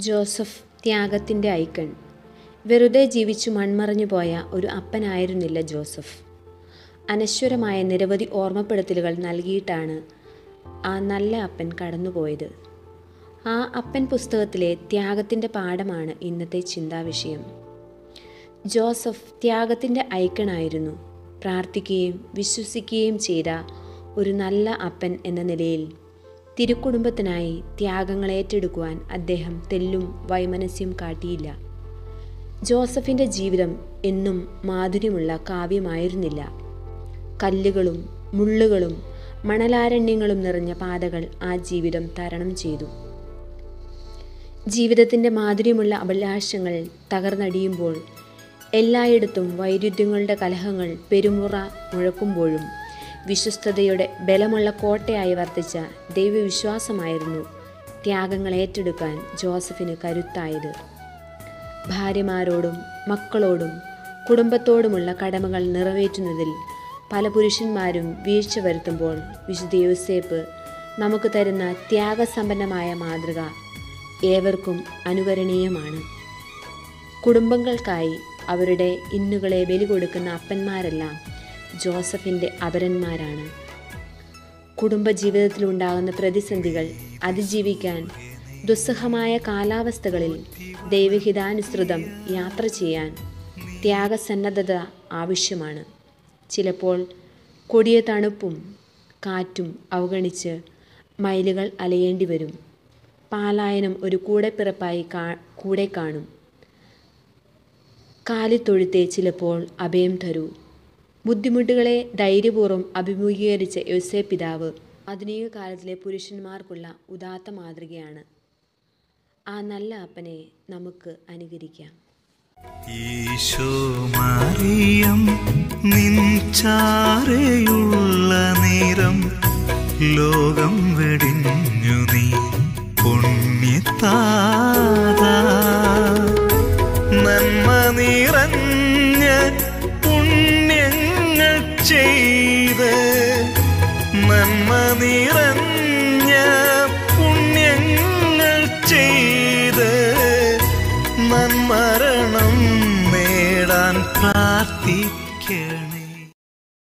Joseph ത്യാഗത്തിൻ്റെ icon വെറുതെ ജീവിച്ചു മൺമറഞ്ഞു പോയ ഒരു അപ്പനായിരുന്നില്ല ജോസഫ് അനശ്വരമായ നിരവധി ഓർമ്മപ്പെടുത്തലുകൾ നൽകിയിട്ടാണ് ആ നല്ല അപ്പൻ കടന്നുപോയത് ആ അപ്പൻ പുസ്തകത്തിലെ ത്യാഗത്തിൻ്റെ പാഠമാണ് ഇന്നത്തെ ചിന്താവിഷയം ജോസഫ് ത്യാഗത്തിൻ്റെ ഐക്കണായിരുന്നു പ്രാർത്ഥിക്കുകയും വിശ്വസിക്കുകയും ചെയ്ത ഒരു നല്ല അപ്പൻ എന്ന നിലയിൽ തിരുക്കുടുംബത്തിനായി ത്യാഗങ്ങൾ ഏറ്റെടുക്കുവാൻ അദ്ദേഹം തെല്ലും വൈമനസ്യം കാട്ടിയില്ല ജോസഫിൻ്റെ ജീവിതം എന്നും മാധുര്യമുള്ള കാവ്യമായിരുന്നില്ല കല്ലുകളും മുള്ളുകളും മണലാരണ്യങ്ങളും നിറഞ്ഞ പാതകൾ ആ ജീവിതം തരണം ചെയ്തു ജീവിതത്തിൻ്റെ മാധുര്യമുള്ള അഭിലാഷങ്ങൾ തകർന്നടിയുമ്പോൾ എല്ലായിടത്തും വൈരുദ്ധ്യങ്ങളുടെ കലഹങ്ങൾ പെരുമുറ മുഴക്കുമ്പോഴും വിശ്വസ്തതയുടെ ബലമുള്ള കോട്ടയായി വർത്തിച്ച ദൈവവിശ്വാസമായിരുന്നു ത്യാഗങ്ങൾ ഏറ്റെടുക്കാൻ ജോസഫിന് കരുത്തായത് ഭാര്യമാരോടും മക്കളോടും കുടുംബത്തോടുമുള്ള കടമകൾ നിറവേറ്റുന്നതിൽ പല പുരുഷന്മാരും വീഴ്ച വരുത്തുമ്പോൾ വിശുദ്ധ യോസേപ്പ് നമുക്ക് തരുന്ന ത്യാഗസമ്പന്നമായ മാതൃക ഏവർക്കും അനുകരണീയമാണ് കുടുംബങ്ങൾക്കായി അവരുടെ ഇന്നുകളെ ബലി കൊടുക്കുന്ന അപ്പന്മാരെല്ലാം ജോസഫിൻ്റെ അപരന്മാരാണ് കുടുംബജീവിതത്തിലുണ്ടാകുന്ന പ്രതിസന്ധികൾ അതിജീവിക്കാൻ ദുസ്സഹമായ കാലാവസ്ഥകളിൽ ദൈവഹിതാനുസൃതം യാത്ര ചെയ്യാൻ ത്യാഗസന്നദ്ധത ആവശ്യമാണ് ചിലപ്പോൾ കൊടിയ തണുപ്പും കാറ്റും അവഗണിച്ച് മൈലുകൾ അലയേണ്ടി വരും പാലായനം ഒരു കൂടെപ്പിറപ്പായി കാ കൂടെ കാണും കാലിത്തൊഴുത്തെ ചിലപ്പോൾ അഭയം തരൂ ബുദ്ധിമുട്ടുകളെ ധൈര്യപൂർവ്വം അഭിമുഖീകരിച്ച യോസേ പിതാവ് ആധുനിക കാലത്തിലെ പുരുഷന്മാർക്കുള്ള ഉദാത്ത മാതൃകയാണ് ആ നല്ല അപ്പനെ നമുക്ക് അനുകരിക്കാം ഈശോ മറിയം നിൻചാരയുള്ള നേരം ലോകം വെടിഞ്ഞു നീ പുണ്യത്താത നന്മ നിറഞ്ഞ പുണ്യങ്ങൾ ചെയ്ത് നന്മ നിറഞ്ഞ പുണ്യങ്ങൾ ചെയ്ത്